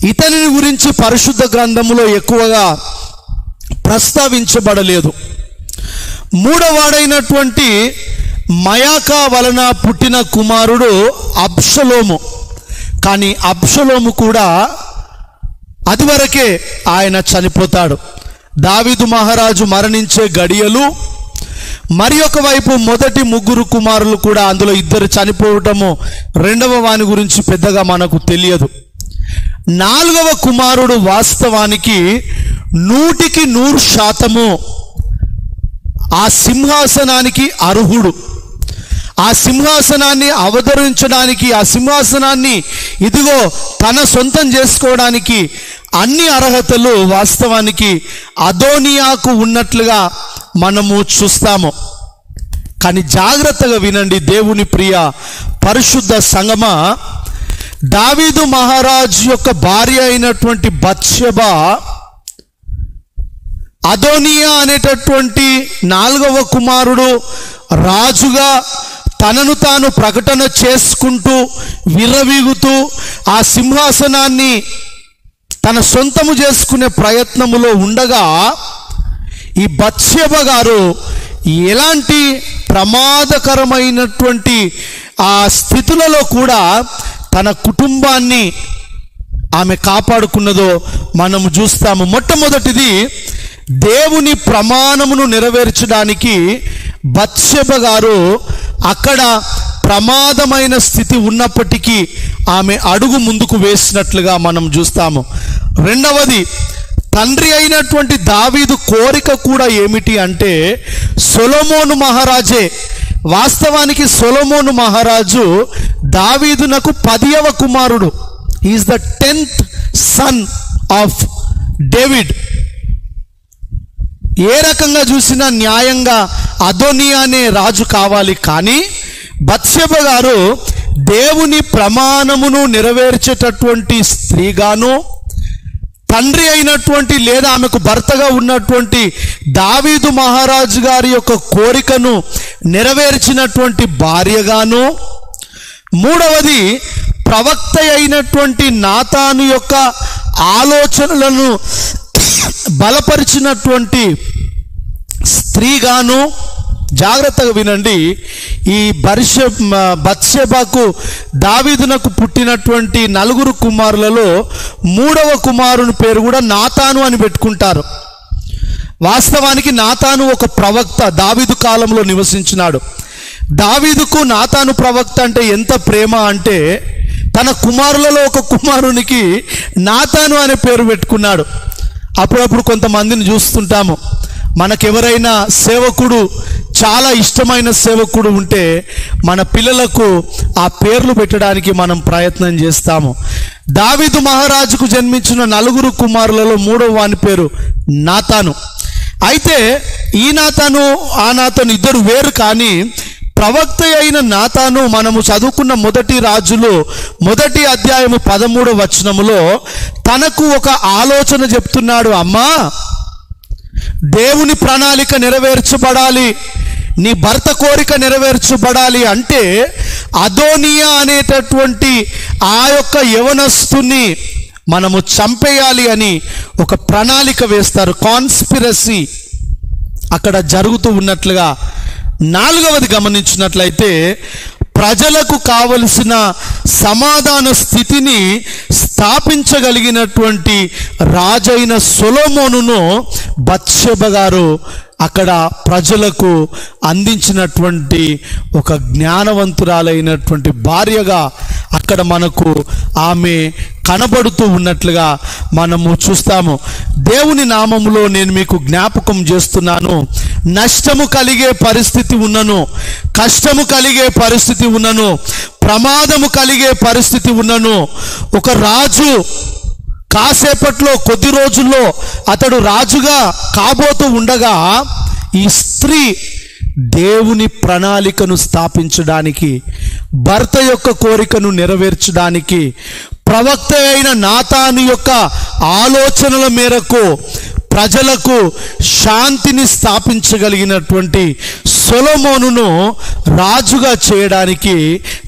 ఇతనిని గురించి పరిశుద్ధ గ్రంథములో ఎక్కువగా ప్రస్తావించబడలేదు మూడవాడైనటువంటి మయాకా వలన పుట్టిన కుమారుడు అబ్షలోము కానీ అబ్షలోము కూడా అది వరకే ఆయన చనిపోతాడు దావీదు మహారాజు మరణించే గడియలు మరి ఒక వైపు మొదటి ముగ్గురు కుమారులు కూడా అందులో ఇద్దరు చనిపోవటము రెండవ వాని గురించి పెద్దగా మనకు తెలియదు నాలుగవ కుమారుడు వాస్తవానికి నూటికి నూరు శాతము ఆ సింహాసనానికి అర్హుడు ఆ సింహాసనాన్ని అవతరించడానికి ఆ సింహాసనాన్ని ఇదిగో తన సొంతం చేసుకోవడానికి అన్ని అర్హతలు వాస్తవానికి అదోనియాకు ఉన్నట్లుగా మనము చూస్తాము కానీ జాగ్రత్తగా వినండి దేవుని ప్రియ పరిశుద్ధ సంగమ దావీదు మహారాజు యొక్క భార్య అయినటువంటి బత్షెబ అదోనియా అనేటటువంటి నాలుగవ కుమారుడు రాజుగా తనను తాను ప్రకటన చేసుకుంటూ విర్రవీగుతూ ఆ సింహాసనాన్ని తన సొంతము చేసుకునే ప్రయత్నములో ఉండగా ఈ బత్స్యబ గారు ఎలాంటి ప్రమాదకరమైనటువంటి ఆ స్థితులలో కూడా తన కుటుంబాన్ని ఆమె కాపాడుకున్నదో మనము చూస్తాము మొట్టమొదటిది దేవుని ప్రమాణమును నెరవేర్చడానికి బత్సెబ గారు అక్కడ ప్రమాదమైన స్థితి ఉన్నప్పటికీ ఆమె అడుగు ముందుకు వేసినట్లుగా మనం చూస్తాము రెండవది తండ్రి అయినటువంటి దావీదు కోరిక కూడా ఏమిటి అంటే సొలొమోను మహారాజే వాస్తవానికి సొలొమోను మహారాజు దావీదునకు పదియవ కుమారుడు is the tenth son of David ఏ రకంగా చూసినా న్యాయంగా అదోని అనే రాజు కావాలి కానీ బత్సెబ గారు దేవుని ప్రమాణమును నెరవేర్చేటటువంటి స్త్రీగాను తండ్రి అయినటువంటి లేదా ఆమెకు భర్తగా ఉన్నటువంటి దావీదు మహారాజు గారి యొక్క కోరికను నెరవేర్చినటువంటి భార్యగాను మూడవది ప్రవక్త అయినటువంటి నాతాను యొక్క ఆలోచనలను బలపరిచినటువంటి స్త్రీగాను జాగ్రత్తగా వినండి ఈ బర్ష బత్సెబాకు దావీదునకు పుట్టినటువంటి నలుగురు కుమారులలో మూడవ కుమారుని పేరు కూడా నాతాను అని పెట్టుకుంటారు వాస్తవానికి నాతాను ఒక ప్రవక్త దావీదు కాలంలో నివసించినాడు దావీదుకు నాతాను ప్రవక్త అంటే ఎంత ప్రేమ అంటే తన కుమారులలో ఒక కుమారునికి నాతాను అనే పేరు పెట్టుకున్నాడు అప్పుడప్పుడు కొంతమందిని చూస్తుంటాము మనకెవరైనా సేవకుడు చాలా ఇష్టమైన సేవకుడు ఉంటే మన పిల్లలకు ఆ పేర్లు పెట్టడానికి మనం ప్రయత్నం చేస్తాము దావీదు మహారాజుకు జన్మించిన నలుగురు కుమారులలో మూడవ వాని పేరు నాతాను అయితే ఈ నాతాను ఆ నాతాను ఇద్దరు వేరు కానీ ప్రవక్త అయిన నాతాను మనము చదువుకున్న మొదటి రాజులు మొదటి అధ్యాయము పదమూడవ వచనములో తనకు ఒక ఆలోచన చెప్తున్నాడు అమ్మా దేవుని ప్రణాళిక నెరవేర్చబడాలి నీ భర్త కోరిక నెరవేర్చబడాలి అంటే అదోనియా అనేటటువంటి ఆ యొక్క యవనస్తుని మనము చంపేయాలి అని ఒక ప్రణాళిక వేస్తారు కాన్స్పిరసీ అక్కడ జరుగుతూ ఉన్నట్లుగా నాలుగవది గమనించినట్లయితే ప్రజలకు కావలసిన సమాధాన స్థితిని స్థాపించగలిగినటువంటి రాజైన సొలోమోనును బత్షెబ గారు అక్కడ ప్రజలకు అందించినటువంటి ఒక జ్ఞానవంతురాలైనటువంటి భార్యగా అక్కడ మనకు ఆమె కనబడుతూ ఉన్నట్లుగా మనము చూస్తాము దేవుని నామములో నేను మీకు జ్ఞాపకం చేస్తున్నాను నష్టము కలిగే పరిస్థితి ఉన్నను కష్టము కలిగే పరిస్థితి ఉన్నను ప్రమాదము కలిగే పరిస్థితి ఉన్నను ఒక రాజు కాసేపట్లో కొద్ది రోజుల్లో అతడు రాజుగా కాబోతూ ఉండగా ఈ స్త్రీ దేవుని ప్రణాళికను స్థాపించడానికి భర్త యొక్క కోరికను నెరవేర్చడానికి ప్రవక్త అయిన నాతాను యొక్క ఆలోచనల మేరకు ప్రజలకు శాంతిని స్థాపించగలిగినటువంటి సొలమోనును రాజుగా చేయడానికి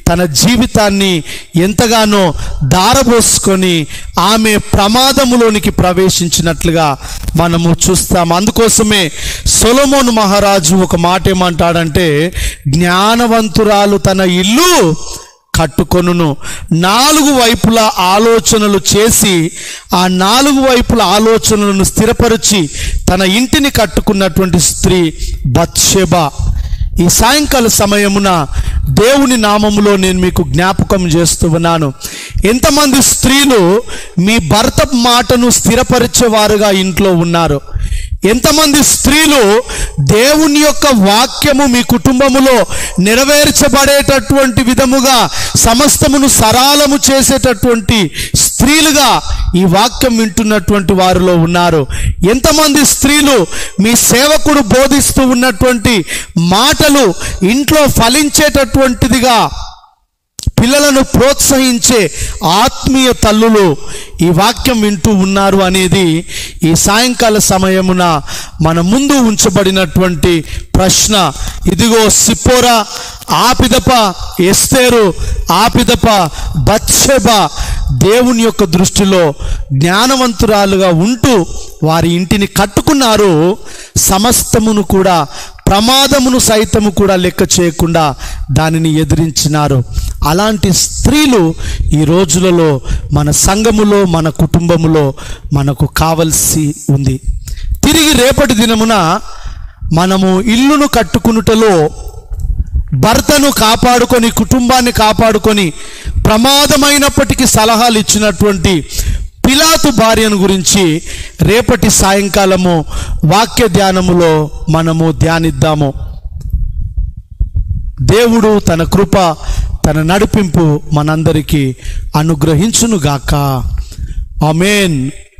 తన జీవితాన్ని ఎంతగానో దారబోసుకొని ఆమె ప్రమాదములోనికి ప్రవేశించినట్లుగా మనము చూస్తాం అందుకోసమే సొలమోన్ మహారాజు ఒక మాట ఏమంటాడంటే జ్ఞానవంతురాలు తన ఇల్లు కట్టుకొనును నాలుగు వైపుల ఆలోచనలు చేసి ఆ నాలుగు వైపుల ఆలోచనలను స్థిరపరిచి తన ఇంటిని కట్టుకున్నటువంటి స్త్రీ బత్షెబ ఈ సాయంకాల సమయమున దేవుని నామములో నేను మీకు జ్ఞాపకం చేస్తూ ఉన్నాను ఎంతమంది స్త్రీలు మీ భర్త మాటను స్థిరపరిచేవారుగా ఇంట్లో ఉన్నారు ఎంతమంది స్త్రీలు దేవుని యొక్క వాక్యము మీ కుటుంబములో నెరవేర్చబడేటటువంటి విధముగా సమస్తమును సరాలము చేసేటటువంటి స్త్రీలుగా ఈ వాక్యం వింటున్నటువంటి వారిలో ఉన్నారు ఎంతమంది స్త్రీలు మీ సేవకుడు బోధిస్తూ ఉన్నటువంటి మాటలు ఇంట్లో ఫలించేటటువంటిదిగా పిల్లలను ప్రోత్సహించే ఆత్మీయ తల్లులు ఈ వాక్యం వింటూ ఉన్నారు అనేది ఈ సాయంకాల సమయమున మన ముందు ఉంచబడినటువంటి ప్రశ్న ఇదిగో సిప్పోరా ఆపిదప ఎస్తేరు ఆపిదప బత్సెబ దేవుని యొక్క దృష్టిలో జ్ఞానవంతురాలుగా ఉంటూ వారి ఇంటిని కట్టుకున్నారు సమస్తమును కూడా ప్రమాదమును సైతము కూడా లెక్క చేయకుండా దానిని ఎదిరించినారు అలాంటి స్త్రీలు ఈ రోజులలో మన సంఘములో మన కుటుంబములో మనకు కావలసి ఉంది తిరిగి రేపటి దినమున మనము ఇల్లును కట్టుకునుటలో భర్తను కాపాడుకొని కుటుంబాన్ని కాపాడుకొని ప్రమాదమైనప్పటికీ సలహాలు ఇచ్చినటువంటి పిలాతు భార్యను గురించి రేపటి సాయంకాలము వాక్య ధ్యానములో మనము ధ్యానిద్దాము దేవుడు తన కృప తన నడిపింపు మనందరికీ అనుగ్రహించునుగాక ఆమెన్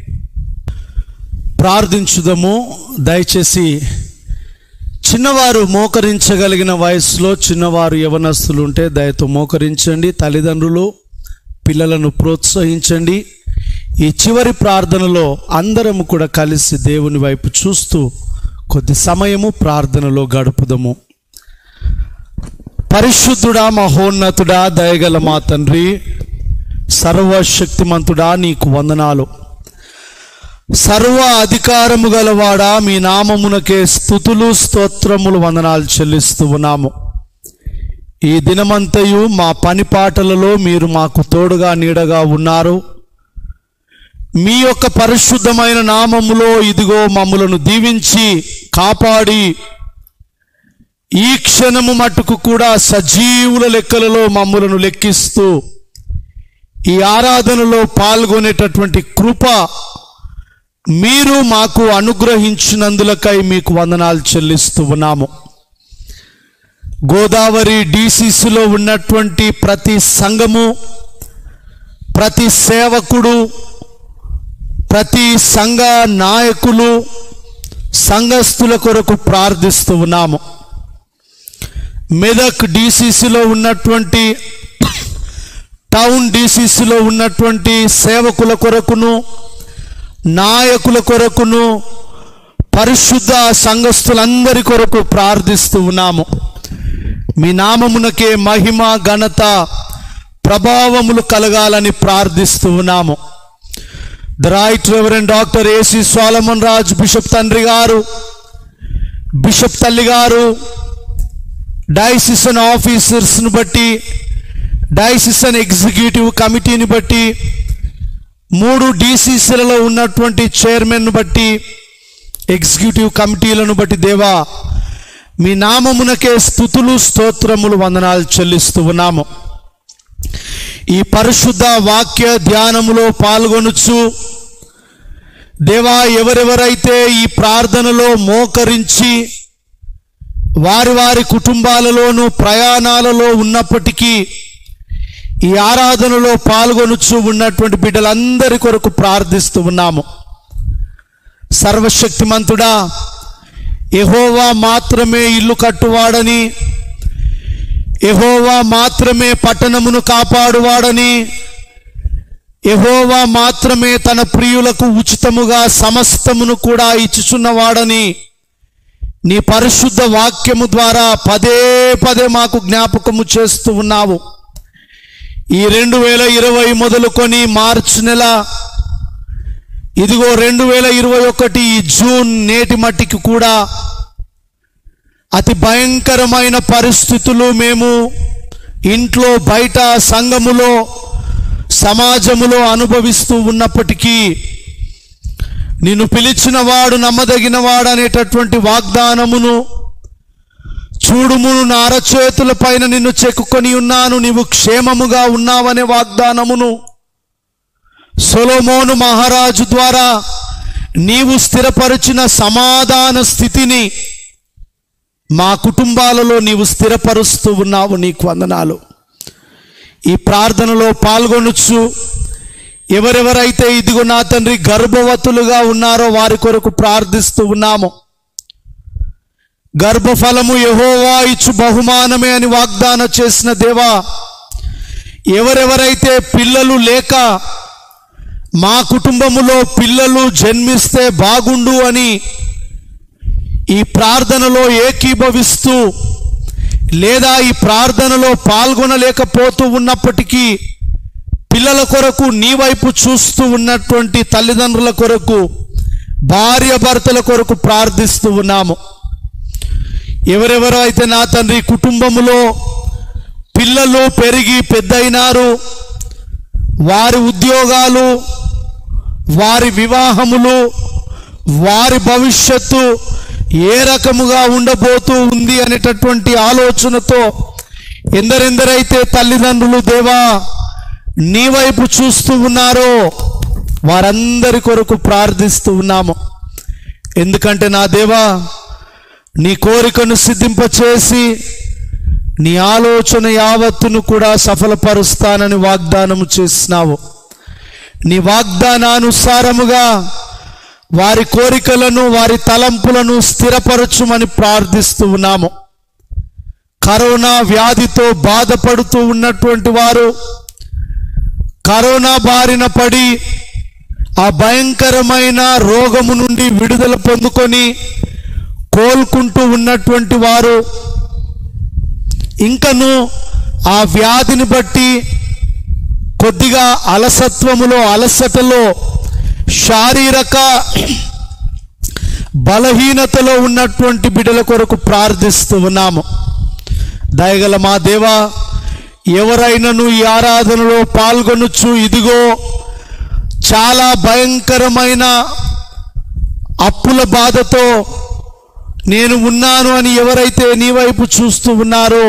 ప్రార్థించుదము దయచేసి చిన్నవారు మోకరించగలిగిన వయసులో చిన్నవారు యవనస్తులు ఉంటే దయతో మోకరించండి తల్లిదండ్రులు పిల్లలను ప్రోత్సహించండి ఈ చివరి ప్రార్థనలో అందరం కూడా కలిసి దేవుని వైపు చూస్తూ కొద్ది సమయము ప్రార్థనలో గడుపుదము పరిశుద్ధుడా మహోన్నతుడా దయగల మా తండ్రి సర్వశక్తిమంతుడా నీకు వందనాలు సర్వ అధికారము గలవాడా మీ నామమునకే స్థుతులు స్తోత్రములు వందనాలు చెల్లిస్తూ ఉన్నాము ఈ దినమంతయు మా పని పాటలలో మీరు మాకు తోడుగా నీడగా ఉన్నారు మీ యొక్క పరిశుద్ధమైన నామములో ఇదిగో మమ్మలను దీవించి కాపాడి ఈ క్షణము మట్టుకు కూడా సజీవుల లెక్కలలో మమ్మలను లెక్కిస్తూ ఈ ఆరాధనలో పాల్గొనేటటువంటి కృప మీరు మాకు అనుగ్రహించినందులకై మీకు వందనాలు చెల్లిస్తూ ఉన్నాము గోదావరి డిసిసిలో ఉన్నటువంటి ప్రతి సంఘము ప్రతి సేవకుడు ప్రతి సంఘ నాయకులు సంఘస్థుల కొరకు ప్రార్థిస్తూ ఉన్నాము మెదక్ డిసిసిలో ఉన్నటువంటి టౌన్ డిసిసిలో ఉన్నటువంటి సేవకుల కొరకును నాయకుల కొరకును పరిశుద్ధ సంఘస్థులందరి కొరకు ప్రార్థిస్తూ ఉన్నాము మీ నామమునకే మహిమ ఘనత ప్రభావములు కలగాలని ప్రార్థిస్తూ ఉన్నాము the right reverend doctor AC Solomon Raj bishop తండ్రి గారు బిషప్ తల్లి గారు డైసిసన్ ఆఫీసర్స్ను బట్టి డైసిసన్ ఎగ్జిక్యూటివ్ కమిటీని బట్టి మూడు డీసీసీలలో ఉన్నటువంటి చైర్మన్ను బట్టి ఎగ్జిక్యూటివ్ కమిటీలను బట్టి దేవా మీ నామమునకే స్థుతులు స్తోత్రములు వందనాలు చెల్లిస్తూ ఉన్నాము ఈ పరిశుద్ధ వాక్య ధ్యానములో పాల్గొనుచు దేవా ఎవరెవరైతే ఈ ప్రార్థనలో మోకరించి వారి వారి కుటుంబాలలోనూ ప్రయాణాలలో ఉన్నప్పటికీ ఈ ఆరాధనలో పాల్గొనుచు ఉన్నటువంటి బిడ్డలందరి కొరకు ప్రార్థిస్తూ ఉన్నాము సర్వశక్తిమంతుడా ఎహోవా మాత్రమే ఇల్లు కట్టువాడని ఎహోవా మాత్రమే పట్టణమును కాపాడువాడని ఎహోవా మాత్రమే తన ప్రియులకు ఉచితముగా సమస్తమును కూడా ఇచ్చుచున్నవాడని నీ పరిశుద్ధ వాక్యము ద్వారా పదే పదే మాకు జ్ఞాపకము చేస్తూ ఉన్నావు ఈ రెండు వేల ఇరవై మొదలుకొని మార్చి నెల ఇదిగో రెండు వేల ఇరవై ఒకటి ఈ జూన్ నేటి మట్టికి కూడా అతి భయంకరమైన పరిస్థితులు మేము ఇంట్లో బయట సంఘములో సమాజములో అనుభవిస్తూ ఉన్నప్పటికీ నిన్ను పిలిచిన వాడు నమ్మదగిన వాడు అనేటటువంటి వాగ్దానమును చూడుమును నా అరచేతుల పైన నిన్ను చెక్కుకొని ఉన్నాను నీవు క్షేమముగా ఉన్నావనే వాగ్దానమును సొలోమోను మహారాజు ద్వారా నీవు స్థిరపరిచిన సమాధాన స్థితిని మా కుటుంబాలలో నీవు స్థిరపరుస్తూ ఉన్నావు నీకు వందనాలు ఈ ప్రార్థనలో పాల్గొనొచ్చు ఎవరెవరైతే ఇదిగో నా తండ్రి గర్భవతులుగా ఉన్నారో వారి కొరకు ప్రార్థిస్తూ ఉన్నాము గర్భఫలము యహోవా ఇచ్చు బహుమానమే అని వాగ్దాన చేసిన దేవా ఎవరెవరైతే పిల్లలు లేక మా కుటుంబములో పిల్లలు జన్మిస్తే బాగుండు అని ఈ ప్రార్థనలో ఏకీభవిస్తూ లేదా ఈ ప్రార్థనలో పాల్గొనలేకపోతూ ఉన్నప్పటికీ పిల్లల కొరకు నీ వైపు చూస్తూ ఉన్నటువంటి తల్లిదండ్రుల కొరకు భార్య భర్తల కొరకు ప్రార్థిస్తూ ఉన్నాము ఎవరెవరో అయితే నా తండ్రి కుటుంబములో పిల్లలు పెరిగి పెద్దయినారు వారి ఉద్యోగాలు వారి వివాహములు వారి భవిష్యత్తు ఏ రకముగా ఉండబోతూ ఉంది అనేటటువంటి ఆలోచనతో ఎందరెందరైతే తల్లిదండ్రులు దేవా నీ వైపు చూస్తూ ఉన్నారో వారందరి కొరకు ప్రార్థిస్తూ ఉన్నాము ఎందుకంటే నా దేవా నీ కోరికను సిద్ధింపచేసి నీ ఆలోచన యావత్తును కూడా సఫలపరుస్తానని వాగ్దానము చేసినావు నీ వాగ్దానానుసారముగా వారి కోరికలను వారి తలంపులను స్థిరపరచుమని ప్రార్థిస్తూ ఉన్నాము కరోనా వ్యాధితో బాధపడుతూ ఉన్నటువంటి వారు కరోనా బారిన పడి ఆ భయంకరమైన రోగము నుండి విడుదల పొందుకొని కోలుకుంటూ ఉన్నటువంటి వారు ఇంకను ఆ వ్యాధిని బట్టి కొద్దిగా అలసత్వములో అలసటలో శారీరక బలహీనతలో ఉన్నటువంటి బిడ్డల కొరకు ప్రార్థిస్తూ ఉన్నాము దయగల మా దేవా ఎవరైనాను ఈ ఆరాధనలో పాల్గొనొచ్చు ఇదిగో చాలా భయంకరమైన అప్పుల బాధతో నేను ఉన్నాను అని ఎవరైతే నీ వైపు చూస్తూ ఉన్నారో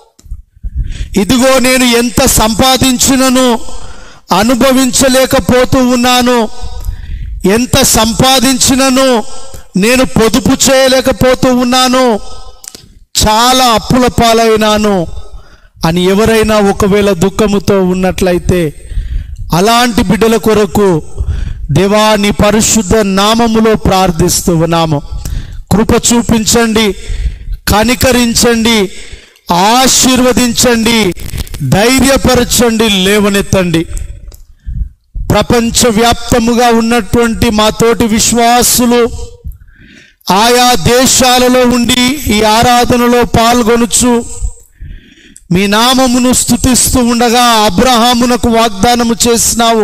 ఇదిగో నేను ఎంత సంపాదించినను అనుభవించలేకపోతూ ఉన్నాను ఎంత సంపాదించినను నేను పొదుపు చేయలేకపోతూ ఉన్నాను చాలా అప్పుల పాలైనాను అని ఎవరైనా ఒకవేళ దుఃఖముతో ఉన్నట్లయితే అలాంటి బిడ్డల కొరకు దేవా నీ పరిశుద్ధ నామములో ప్రార్థిస్తూ ఉన్నాము కృప చూపించండి కనికరించండి ఆశీర్వదించండి ధైర్యపరచండి లేవనెత్తండి ప్రపంచవ్యాప్తముగా ఉన్నటువంటి మా తోటి విశ్వాసులు ఆయా దేశాలలో ఉండి ఈ ఆరాధనలో పాల్గొనుచు మీ నామమును స్థుతిస్తూ ఉండగా అబ్రహామునకు వాగ్దానము చేసినావు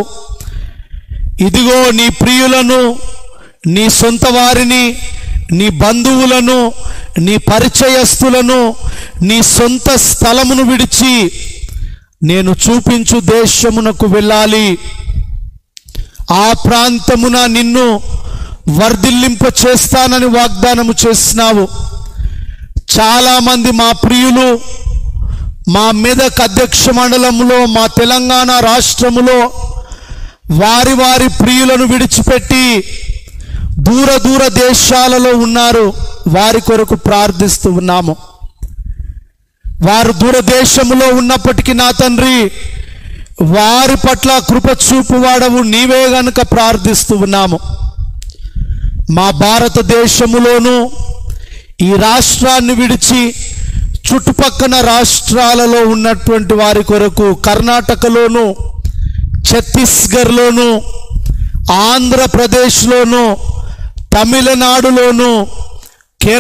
ఇదిగో నీ ప్రియులను నీ సొంత వారిని నీ బంధువులను నీ పరిచయస్తులను నీ సొంత స్థలమును విడిచి నేను చూపించు దేశమునకు వెళ్ళాలి ఆ ప్రాంతమున నిన్ను వర్ధిల్లింప చేస్తానని వాగ్దానము చేసినావు చాలామంది మా ప్రియులు మా మెదక్ అధ్యక్ష మండలంలో మా తెలంగాణ రాష్ట్రములో వారి వారి ప్రియులను విడిచిపెట్టి దూర దూర దేశాలలో ఉన్నారు వారి కొరకు ప్రార్థిస్తూ ఉన్నాము వారు దూరదేశములో ఉన్నప్పటికీ నా తండ్రి వారి పట్ల కృప చూపువాడవు నీవే గనుక ప్రార్థిస్తూ ఉన్నాము మా భారతదేశములోను ఈ రాష్ట్రాన్ని విడిచి చుట్టుపక్కన రాష్ట్రాలలో ఉన్నటువంటి వారి కొరకు కర్ణాటకలోను ఛత్తీస్గఢ్లోను ఆంధ్రప్రదేశ్లోను తమిళనాడులోను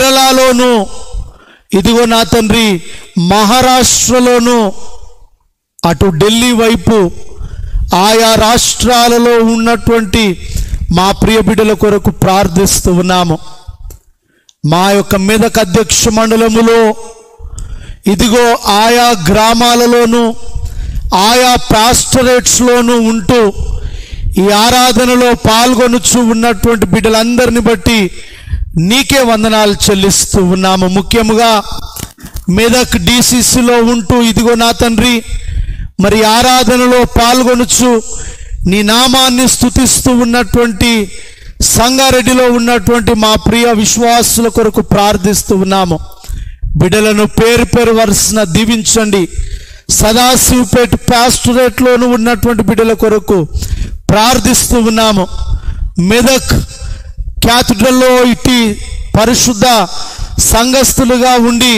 కేరళలోను ఇదిగో నా తండ్రి మహారాష్ట్రలోను అటు ఢిల్లీ వైపు ఆయా రాష్ట్రాలలో ఉన్నటువంటి మా ప్రియ బిడ్డల కొరకు ప్రార్థిస్తూ ఉన్నాము మా యొక్క మెదక్ అధ్యక్ష మండలములో ఇదిగో ఆయా గ్రామాలలోనూ ఆయా పాస్టరేట్స్లోనూ ఉంటూ ఈ ఆరాధనలో పాల్గొనుచు ఉన్నటువంటి బిడ్డలందరిని బట్టి నీకే వందనాలు చెల్లిస్తూ ఉన్నాము ముఖ్యముగా మెదక్ డిసిసిలో ఉంటూ ఇదిగో నా తండ్రి మరి ఆరాధనలో పాల్గొనుచు నీ నామాన్ని స్థుతిస్తూ ఉన్నటువంటి సంగారెడ్డిలో ఉన్నటువంటి మా ప్రియ విశ్వాసుల కొరకు ప్రార్థిస్తూ ఉన్నాము బిడ్డలను పేరు పేరు వరుసన దీవించండి సదాశివపేట పాస్టరేట్లోనూ ఉన్నటువంటి బిడ్డల కొరకు ప్రార్థిస్తూ ఉన్నాము మెదక్ క్యాథడ్రల్లో ఇట్టి పరిశుద్ధ సంఘస్థులుగా ఉండి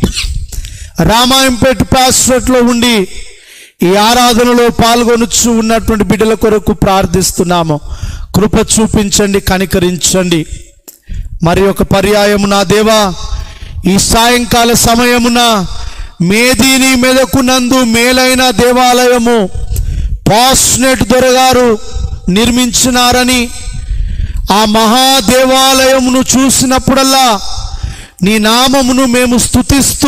రామాయంపేట పాస్టరేట్లో ఉండి ఈ ఆరాధనలో పాల్గొనుచు ఉన్నటువంటి బిడ్డల కొరకు ప్రార్థిస్తున్నాము కృప చూపించండి కనికరించండి మరి ఒక పర్యాయము నా దేవా ఈ సాయంకాల సమయమున మేదీని మెదకునందు మేలైన దేవాలయము పాస్నెట్ దొరగారు నిర్మించినారని ఆ మహా దేవాలయమును చూసినప్పుడల్లా నీ నామమును మేము స్తుతిస్తూ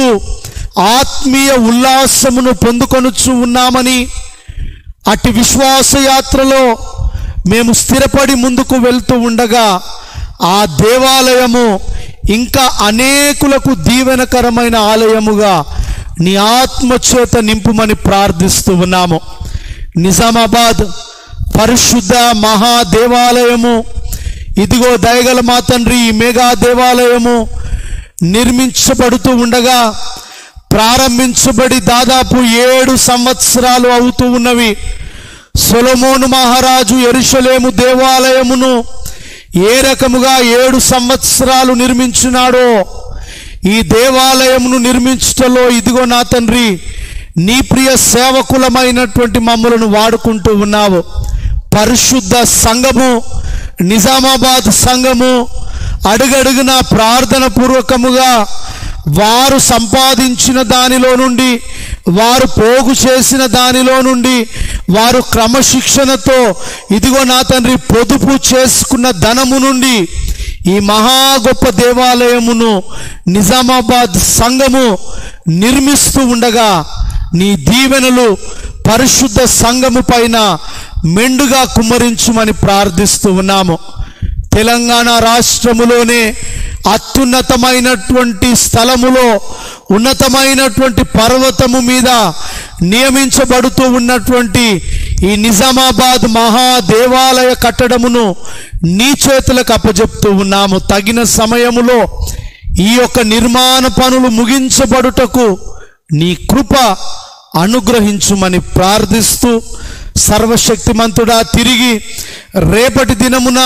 ఆత్మీయ ఉల్లాసమును పొందుకొనుచు ఉన్నామని అట్టి విశ్వాస యాత్రలో మేము స్థిరపడి ముందుకు వెళ్తూ ఉండగా ఆ దేవాలయము ఇంకా అనేకులకు దీవెనకరమైన ఆలయముగా నీ ఆత్మచేత నింపుమని ప్రార్థిస్తూ ఉన్నాము నిజామాబాద్ పరిశుద్ధ మహా దేవాలయము ఇదిగో దయగల మా తండ్రి ఈ మెగా దేవాలయము నిర్మించబడుతూ ఉండగా ప్రారంభించబడి దాదాపు ఏడు సంవత్సరాలు అవుతూ ఉన్నవి సొలమోను మహారాజు ఎరుషలేము దేవాలయమును ఏ రకముగా ఏడు సంవత్సరాలు నిర్మించినాడో ఈ దేవాలయమును నిర్మించటలో ఇదిగో నా తండ్రి నీ ప్రియ సేవకులమైనటువంటి మమ్మలను వాడుకుంటూ ఉన్నావు పరిశుద్ధ సంఘము నిజామాబాద్ సంఘము అడుగడుగున ప్రార్థన పూర్వకముగా వారు సంపాదించిన దానిలో నుండి వారు పోగు చేసిన దానిలో నుండి వారు క్రమశిక్షణతో ఇదిగో నా తండ్రి పొదుపు చేసుకున్న ధనము నుండి ఈ మహా గొప్ప దేవాలయమును నిజామాబాద్ సంఘము నిర్మిస్తూ ఉండగా నీ దీవెనలు పరిశుద్ధ సంఘము పైన మెండుగా కుమ్మరించుమని ప్రార్థిస్తూ ఉన్నాము తెలంగాణ రాష్ట్రములోనే అత్యున్నతమైనటువంటి స్థలములో ఉన్నతమైనటువంటి పర్వతము మీద నియమించబడుతూ ఉన్నటువంటి ఈ నిజామాబాద్ మహా దేవాలయ కట్టడమును నీ చేతులకు అప్పజెప్తూ ఉన్నాము తగిన సమయములో ఈ యొక్క నిర్మాణ పనులు ముగించబడుటకు నీ కృప అనుగ్రహించుమని ప్రార్థిస్తూ సర్వశక్తిమంతుడా తిరిగి రేపటి దినమున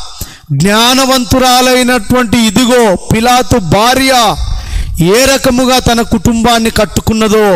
జ్ఞానవంతురాలైనటువంటి ఇదిగో పిలాతు భార్య ఏ రకముగా తన కుటుంబాన్ని కట్టుకున్నదో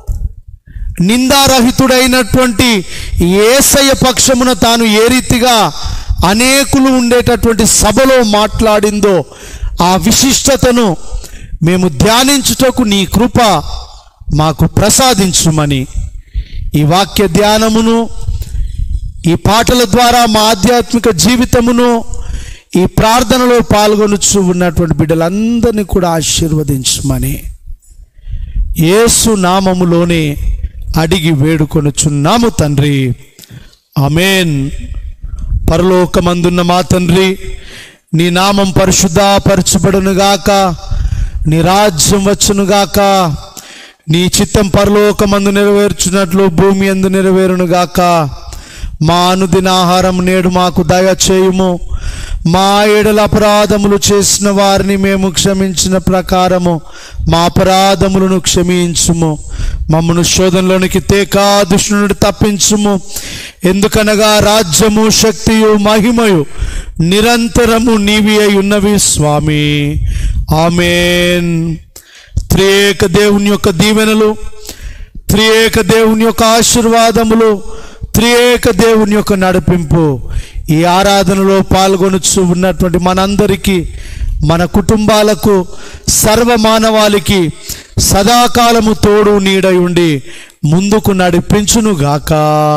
నిందారహితుడైనటువంటి ఏసయ్య పక్షమున తాను ఏ రీతిగా అనేకులు ఉండేటటువంటి సభలో మాట్లాడిందో ఆ విశిష్టతను మేము ధ్యానించుటకు నీ కృప మాకు ప్రసాదించుమని ఈ వాక్య ధ్యానమును ఈ పాటల ద్వారా మా ఆధ్యాత్మిక జీవితమును ఈ ప్రార్థనలో పాల్గొనుచు ఉన్నటువంటి బిడ్డలందరినీ కూడా ఆశీర్వదించమని యేసు నామములోనే అడిగి వేడుకొనుచున్నాము తండ్రి అమేన్ పరలోకమందున్న మా తండ్రి నీ నామం పరిశుద్ధపరచబడునుగాక నీ రాజ్యం వచ్చునుగాక నీ చిత్తం పరలోకమందు నెరవేర్చున్నట్లు భూమి అందు నెరవేరునుగాక మా అనుదిన ఆహారం నేడు మాకు దయ చేయుము మా ఏడల అపరాధములు చేసిన వారిని మేము క్షమించిన ప్రకారము మా అపరాధములను క్షమించుము మమ్మను శోధనలోనికి తేకా దుష్టునుడు తప్పించుము ఎందుకనగా రాజ్యము శక్తియు మహిమయు నిరంతరము నీవి అయి ఉన్నవి స్వామి ఆమెన్ త్రియేక దేవుని యొక్క దీవెనలు త్రియేక దేవుని యొక్క ఆశీర్వాదములు త్రియేక దేవుని యొక్క నడిపింపు ఈ ఆరాధనలో పాల్గొనుచు ఉన్నటువంటి మనందరికీ మన కుటుంబాలకు సర్వ మానవాళికి సదాకాలము తోడు నీడై ఉండి ముందుకు నడిపించునుగాక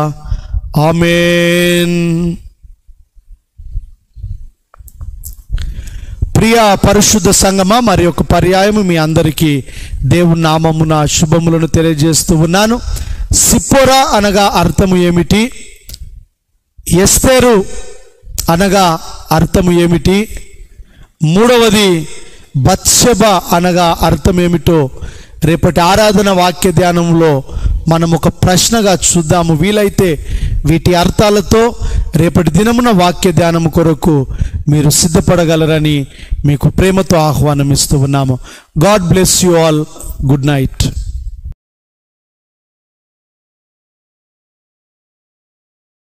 ఆమెన్ ప్రియ పరిశుద్ధ సంగమ మరి ఒక పర్యాయం మీ అందరికీ దేవుని నామమున శుభములను తెలియజేస్తూ ఉన్నాను సిప్పోరా అనగా అర్థము ఏమిటి ఎస్తేరు అనగా అర్థము ఏమిటి మూడవది బత్సెబ అనగా అర్థం ఏమిటో రేపటి ఆరాధన వాక్య ధ్యానంలో మనం ఒక ప్రశ్నగా చూద్దాము వీలైతే వీటి అర్థాలతో రేపటి దినమున వాక్య ధ్యానం కొరకు మీరు సిద్ధపడగలరని మీకు ప్రేమతో ఆహ్వానం ఇస్తూ ఉన్నాము God bless you all good night